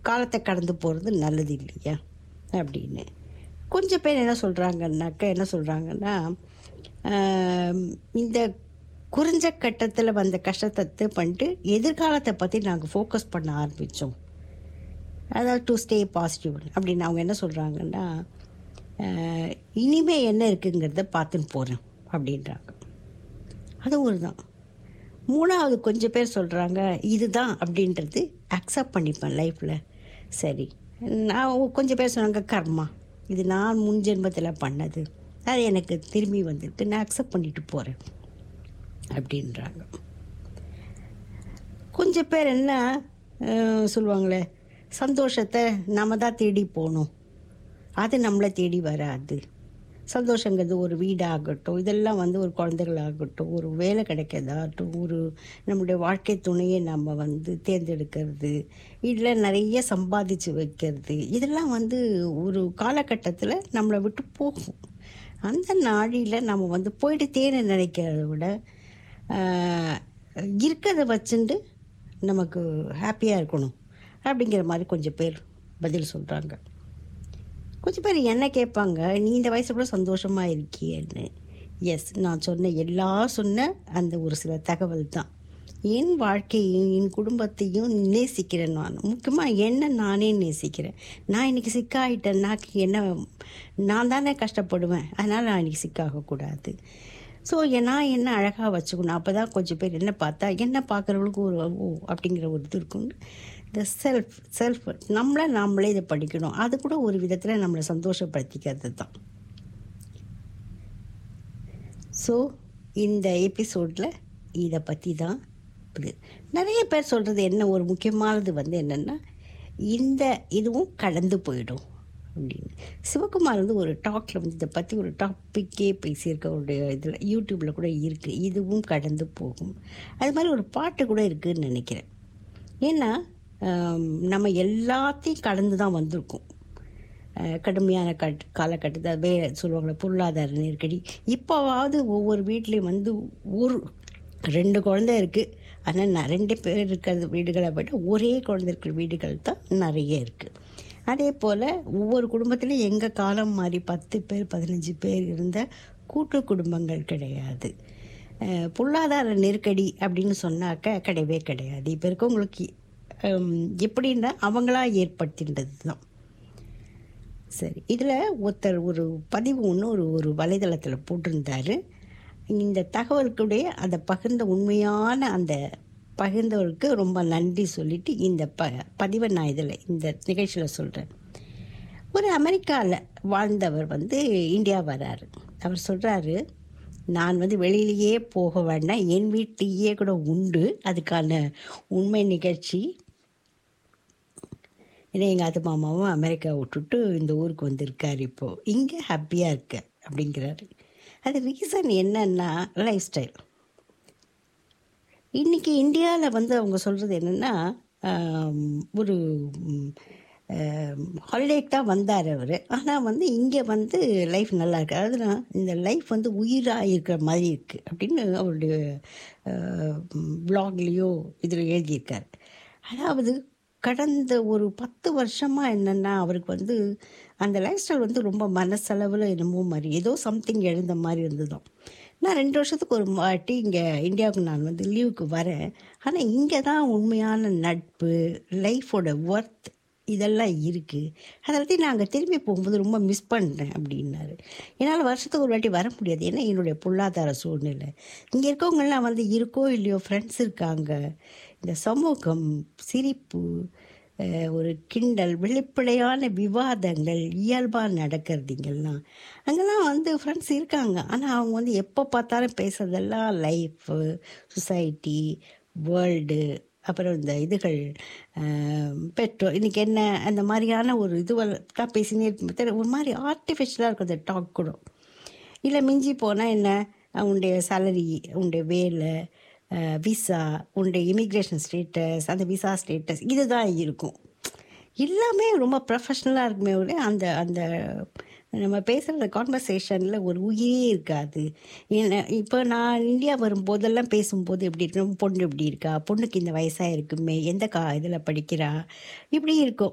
காலத்தை கடந்து போகிறது நல்லது இல்லையா அப்படின்னு கொஞ்சம் பேர் என்ன சொல்கிறாங்கன்னாக்கா என்ன சொல்கிறாங்கன்னா இந்த குறிஞ்ச கட்டத்தில் வந்த கஷ்டத்தை பண்ணிட்டு எதிர்காலத்தை பற்றி நாங்கள் ஃபோக்கஸ் பண்ண ஆரம்பித்தோம் அதாவது டு ஸ்டே பாசிட்டிவ் அப்படின்னு அவங்க என்ன சொல்கிறாங்கன்னா ஆஹ், இனிமே என்ன இருக்குங்கிறத பார்த்துன்னு போகிறேன் அப்படின்றாங்க அது ஒரு தான் மூணாவது கொஞ்சம் பேர் சொல்கிறாங்க இதுதான் அப்படின்றது அக்செப்ட் பண்ணிப்பேன் லைஃப்பில் சரி நான் கொஞ்சம் பேர் சொன்னாங்க கர்மா இது நான் முன் ஜென்மத்தில் பண்ணது அது எனக்கு திரும்பி வந்திருக்கு நான் அக்செப்ட் பண்ணிட்டு போகிறேன் அப்படின்றாங்க கொஞ்சம் பேர் என்ன அஹ், சொல்லுவாங்களே சந்தோஷத்தை நம்ம தான் தேடி போகணும் அது நம்மளை தேடி வராது சந்தோஷங்கிறது ஒரு வீடாகட்டும் இதெல்லாம் வந்து ஒரு குழந்தைகளாகட்டும் ஒரு வேலை கிடைக்கிறதாகட்டும் ஒரு நம்முடைய வாழ்க்கை துணையை நம்ம வந்து தேர்ந்தெடுக்கிறது இல்லை நிறைய சம்பாதிச்சு வைக்கிறது இதெல்லாம் வந்து ஒரு காலகட்டத்தில் நம்மளை விட்டு போகும் அந்த நாழியில் நம்ம வந்து போயிடுத்தேன்னு நினைக்கிறத விட ஆஹ், இருக்கிறத வச்சுட்டு நமக்கு ஹாப்பியாக இருக்கணும் அப்படிங்கிற மாதிரி கொஞ்சம் பேர் பதில் சொல்கிறாங்க கொஞ்சம் பேர் என்ன கேட்பாங்க நீ இந்த வயசு கூட சந்தோஷமாக இருக்கியேன்னு எஸ் நான் சொன்ன எல்லா சொன்ன அந்த ஒரு சில தகவல் தான் என் வாழ்க்கையும் என் குடும்பத்தையும் நேசிக்கிறேன் நான் முக்கியமாக என்ன நானே நேசிக்கிறேன் நான் இன்னைக்கு சிக்காயிட்டேன்னா என்ன நான் தானே கஷ்டப்படுவேன் அதனால் நான் இன்னைக்கு சிக்காகக்கூடாது ஸோ நான் என்ன அழகாக வச்சுக்கணும் அப்போ தான் கொஞ்சம் பேர் என்ன பார்த்தா என்ன பார்க்குறவங்களுக்கு ஒரு ஓ அப்படிங்கிற ஒரு இது இருக்கும் இந்த செல்ஃப் செல்ஃப் நம்மளை நாமளே இதை படிக்கணும் அது கூட ஒரு விதத்தில் நம்மளை சந்தோஷப்படுத்திக்கிறது தான் ஸோ இந்த எபிசோடில் இதை பற்றி தான் இது நிறைய பேர் சொல்கிறது என்ன ஒரு முக்கியமானது வந்து என்னென்னா இந்த இதுவும் கடந்து போயிடும் அப்படின்னு சிவகுமார் வந்து ஒரு டாக்ல வந்து இதை பற்றி ஒரு டாப்பிக்கே பேசியிருக்க ஒரு இதில் யூடியூப்பில் கூட இருக்குது இதுவும் கடந்து போகும் அது மாதிரி ஒரு பாட்டு கூட இருக்குதுன்னு நினைக்கிறேன் ஏன்னா ஆம், நம்ம எல்லாத்தையும் கடந்து தான் வந்திருக்கோம் அஹ், கடுமையான கட் காலகட்டத்தில் வே சொல்லுவாங்களே பொருளாதார நெருக்கடி இப்போவாவது ஒவ்வொரு வீட்லேயும் வந்து ஒரு ரெண்டு குழந்தை இருக்குது ஆனால் நான் ரெண்டு பேர் இருக்கிற வீடுகளை விட ஒரே குழந்தை இருக்கிற வீடுகள் தான் நிறைய இருக்குது அதே போல் ஒவ்வொரு குடும்பத்திலையும் எங்கள் காலம் மாதிரி பத்து பேர் பதினஞ்சு பேர் இருந்த கூட்டு குடும்பங்கள் கிடையாது அஹ், பொருளாதார நெருக்கடி அப்படின்னு சொன்னாக்க கிடையவே கிடையாது இப்போ இருக்கவங்களுக்கு ஹம், எப்படின்னா அவங்களா ஏற்படுத்தின்றது தான் சரி இதில் ஒருத்தர் ஒரு பதிவு ஒன்று ஒரு ஒரு வலைதளத்தில் போட்டிருந்தாரு இந்த தகவலுக்குடைய அந்த பகிர்ந்த உண்மையான அந்த பகிர்ந்தவருக்கு ரொம்ப நன்றி சொல்லிட்டு இந்த ப பதிவை நான் இதில் இந்த நிகழ்ச்சியில் சொல்கிறேன் ஒரு அமெரிக்காவில் வாழ்ந்தவர் வந்து இந்தியா வராரு அவர் சொல்கிறாரு நான் வந்து வெளியிலேயே போக வேண்டாம் என் வீட்டிலேயே கூட உண்டு அதுக்கான உண்மை நிகழ்ச்சி ஏன்னா எங்கள் அத்தை மாமாவும் அமெரிக்கா விட்டுட்டு இந்த ஊருக்கு வந்திருக்காரு இப்போது இங்கே ஹாப்பியாக இருக்க அப்படிங்கிறாரு அது ரீசன் என்னன்னா லைஃப் ஸ்டைல் இன்றைக்கி இந்தியாவில் வந்து அவங்க சொல்கிறது என்னென்னா ஒரு ஹாலிடேக்கு தான் வந்தார் அவர் ஆனால் வந்து இங்கே வந்து லைஃப் நல்லா இருக்கு அதாவது நான் இந்த லைஃப் வந்து உயிராக இருக்கிற மாதிரி இருக்குது அப்படின்னு அவருடைய ப்ளாக்லேயோ இதில் எழுதியிருக்கார் அதாவது கடந்த ஒரு பத்து வருஷமாக என்னென்னா அவருக்கு வந்து அந்த லைஃப் ஸ்டைல் வந்து ரொம்ப மனசளவில் என்னமோ மாதிரி ஏதோ சம்திங் எழுந்த மாதிரி இருந்ததும் நான் ரெண்டு வருஷத்துக்கு ஒரு வாட்டி இங்கே இந்தியாவுக்கு நான் வந்து லீவுக்கு வரேன் ஆனால் இங்கே தான் உண்மையான நட்பு லைஃபோட ஒர்த் இதெல்லாம் இருக்குது அதை பற்றி நாங்கள் திரும்பி போகும்போது ரொம்ப மிஸ் பண்ணுறேன் அப்படின்னாரு என்னால் வருஷத்துக்கு ஒரு வாட்டி வர முடியாது ஏன்னா என்னுடைய பொருளாதார சூழ்நிலை இங்கே இருக்கவங்கெல்லாம் வந்து இருக்கோ இல்லையோ ஃப்ரெண்ட்ஸ் இருக்காங்க இந்த சமூகம் சிரிப்பு அஹ், ஒரு கிண்டல் வெளிப்படையான விவாதங்கள் இயல்பாக நடக்கிறதுங்கெல்லாம் அங்கெல்லாம் வந்து ஃப்ரெண்ட்ஸ் இருக்காங்க ஆனால் அவங்க வந்து எப்போ பார்த்தாலும் பேசுறதெல்லாம் லைஃபு சொசைட்டி வேர்ல்டு அப்புறம் இந்த இதுகள் பெட்ரோல் இன்றைக்கி என்ன அந்த மாதிரியான ஒரு இதுவல் தான் பேசினே இருப்போம் தவிர ஒரு மாதிரி ஆர்டிஃபிஷியலாக இருக்கும் அந்த டாக் கூட இல்லை மிஞ்சி போனால் என்ன உன்னுடைய சேலரி உன்னுடைய வேலை விசா உன்னுடைய இமிக்ரேஷன் ஸ்டேட்டஸ் அந்த விசா ஸ்டேட்டஸ் இதுதான் இருக்கும் எல்லாமே ரொம்ப ப்ரொஃபஷ்னலாக இருக்குமே ஒரு அந்த அந்த நம்ம பேசுகிற கான்வர்சேஷனில் ஒரு உயிரே இருக்காது என்ன இப்போ நான் இந்தியா வரும்போதெல்லாம் பேசும்போது எப்படி இருக்கும் பொண்ணு எப்படி இருக்கா பொண்ணுக்கு இந்த வயசாக இருக்குமே எந்த கா இதில் படிக்கிறா இப்படி இருக்கும்